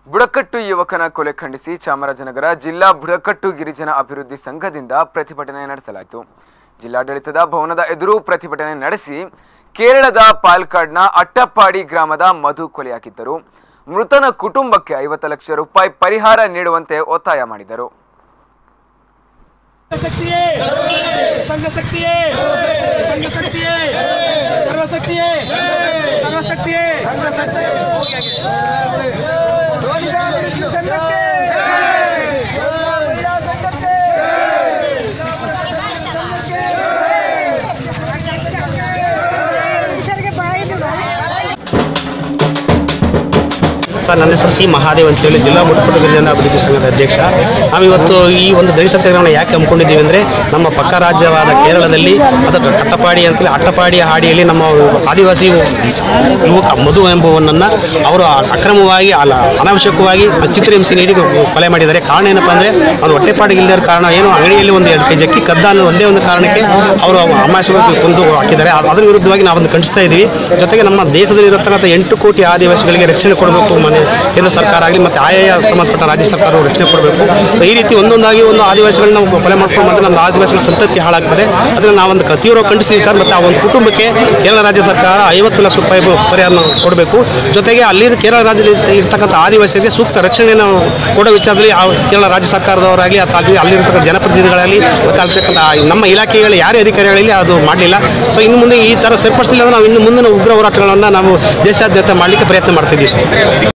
ಬುಡಕಟ್ಟು ಯುವಕನ ಕೊಲೆ ಖಂಡಿಸಿ ಚಾಮರಾಜನಗರ ಜಿಲ್ಲಾ ಬುಡಕಟ್ಟು ಗಿರಿಜನ ಅಭಿವೃದ್ಧಿ ಸಂಘದಿಂದ ಪ್ರತಿಭಟನೆ ನಡೆಸಲಾಯಿತು ಜಿಲ್ಲಾಡಳಿತದ ಭವನದ ಎದುರು ಪ್ರತಿಭಟನೆ ನಡೆಸಿ ಕೇರಳದ ಪಾಲ್ಕಾಡ್ನ ಅಟ್ಟಪ್ಪಾಡಿ ಗ್ರಾಮದ ಮಧು ಕೊಲೆಯಾಗಿದ್ದರು ಮೃತನ ಕುಟುಂಬಕ್ಕೆ ಐವತ್ತು ಲಕ್ಷ ರೂಪಾಯಿ ಪರಿಹಾರ ನೀಡುವಂತೆ ಒತ್ತಾಯ ಮಾಡಿದರು ಶಕ್ತಿಯೇ ಸಂಘ ಶಕ್ತಿಯೇ ಸಂಘ ಶಕ್ತಿಯೇ ಸರ್ವಶಕ್ತಿಯೇ ಸರ್ವಶಕ್ತಿಯೇ ಸಂಘಕ್ಕೆ ಸರ್ ನನ್ನ ಹೆಸರು ಸಿ ಮಹಾದೇವ್ ಅಂತೇಳಿ ಜಿಲ್ಲಾ ಬುಡಕಟ್ಟು ಗಿರಿಜನ ಅಭಿವೃದ್ಧಿ ಸಂಘದ ಅಧ್ಯಕ್ಷ ನಾವಿವತ್ತು ಈ ಒಂದು ದಲಿತ ಸತ್ಯಾಗ್ರಹವನ್ನು ಯಾಕೆ ಹಮ್ಮಿಕೊಂಡಿದ್ದೀವಿ ಅಂದರೆ ನಮ್ಮ ಪಕ್ಕ ರಾಜ್ಯವಾದ ಕೇರಳದಲ್ಲಿ ಅದರ ಕಟ್ಟಪಾಡಿ ಅಂತೇಳಿ ಅಟ್ಟಪಾಡಿ ಹಾಡಿಯಲ್ಲಿ ನಮ್ಮ ಆದಿವಾಸಿ ಯುವಕ ಮಧು ಎಂಬುವನನ್ನು ಅವರು ಅಕ್ರಮವಾಗಿ ಅಲ್ಲ ಅನಾವಶ್ಯಕವಾಗಿ ಚಿತ್ರಹಿಂಸೆ ನೀಡಿ ಕೊಲೆ ಮಾಡಿದ್ದಾರೆ ಕಾರಣ ಏನಪ್ಪ ಅಂದರೆ ಅವನು ಹೊಟ್ಟೆಪಾಡಿಗೆ ಇಲ್ಲದ ಕಾರಣ ಏನು ಅಂಗಡಿಯಲ್ಲಿ ಒಂದು ಎರಡು ಕೆಜಿ ಅಕ್ಕಿ ಕದ್ದ ಅನ್ನೋ ಒಂದೇ ಒಂದು ಕಾರಣಕ್ಕೆ ಅವರು ಅಮಾಯಕವಾಗಿ ಕೊಂದು ಹಾಕಿದ್ದಾರೆ ಅದ್- ಅದರ ವಿರುದ್ಧವಾಗಿ ನಾವು ಅದನ್ನು ಖಂಡಿಸ್ತಾ ಇದ್ದೀವಿ ಜೊತೆಗೆ ನಮ್ಮ ದೇಶದಲ್ಲಿ ಇರತಕ್ಕಂಥ ಎಂಟು ಕೋಟಿ ಆದಿವಾಸಿಗಳಿಗೆ ರಕ್ಷಣೆ ಕೊಡಬೇಕು ಮನೆ ಕೇಂದ್ರ ಸರ್ಕಾರ ಆಗಲಿ ಮತ್ತು ಆಯಾಯ ಸಂಬಂಧಪಟ್ಟ ರಾಜ್ಯ ಸರ್ಕಾರವು ರಕ್ಷಣೆ ಕೊಡಬೇಕು ಸೊ ಈ ರೀತಿ ಒಂದೊಂದಾಗಿ ಒಂದು ಆದಿವಾಸಿಗಳನ್ನ ನಾವು ಕೊಲೆ ಮಾಡ್ಕೊಂಡು ಬಂದರೆ ನಮ್ಮ ಆದಿವಾಸಿಗಳ ಸಂತತಿ ಹಾಳಾಗ್ತದೆ ಅದನ್ನು ನಾವೊಂದು ಕ- ತೀವ್ರ ಖಂಡಿಸ್ತೀವಿ ಸರ್ ಮತ್ತು ಆ ಒಂದು ಕುಟುಂಬಕ್ಕೆ ಕೇರಳ ರಾಜ್ಯ ಸರ್ಕಾರ ಐವತ್ತು ಲಕ್ಷ ರೂಪಾಯಿ ಪರಿಹಾರ ಕೊಡಬೇಕು ಜೊತೆಗೆ ಅಲ್ಲಿ ಕೇರಳ ರಾಜ್ಯದಲ್ಲಿ ಇರ್ತಕ್ಕಂಥ ಆದಿವಾಸಿಗಳಿಗೆ ಸೂಕ್ತ ರಕ್ಷಣೆಯನ್ನು ಕೊಡೋ ವಿಚಾರದಲ್ಲಿ ಆ ಕೇರಳ ರಾಜ್ಯ ಸರ್ಕಾರದವರಾಗಲಿ ಅಥವಾ ಅಲ್ಲಿ ಅಲ್ಲಿರ್ತಕ್ಕಂಥ ಜನಪ್ರತಿನಿಧಿಗಳಾಗಲಿ ಮತ್ತು ಅಲ್ಲಿರ್ತಕ್ಕಂಥ ನಮ್ಮ ಇಲಾಖೆಗಳ ಯಾರೇ ಅಧಿಕಾರಿಗಳಲ್ಲಿ ಅದು ಮಾಡಲಿಲ್ಲ ಸೊ ಇನ್ನು ಮುಂದೆ ಈ ಥರ ಸರಿಪಡಿಸಲಿಲ್ಲ ನಾವು ಇನ್ನು ಮುಂದಿನ ಉಗ್ರ ಹೋರಾಟಗಳನ್ನು ನಾವು ದೇಶಾದ್ಯಂತ ಮಾಡಲಿಕ್ಕೆ ಪ್ರಯತ್ನ ಮಾಡ್ತಿದ್ದೀವಿ ಸರ್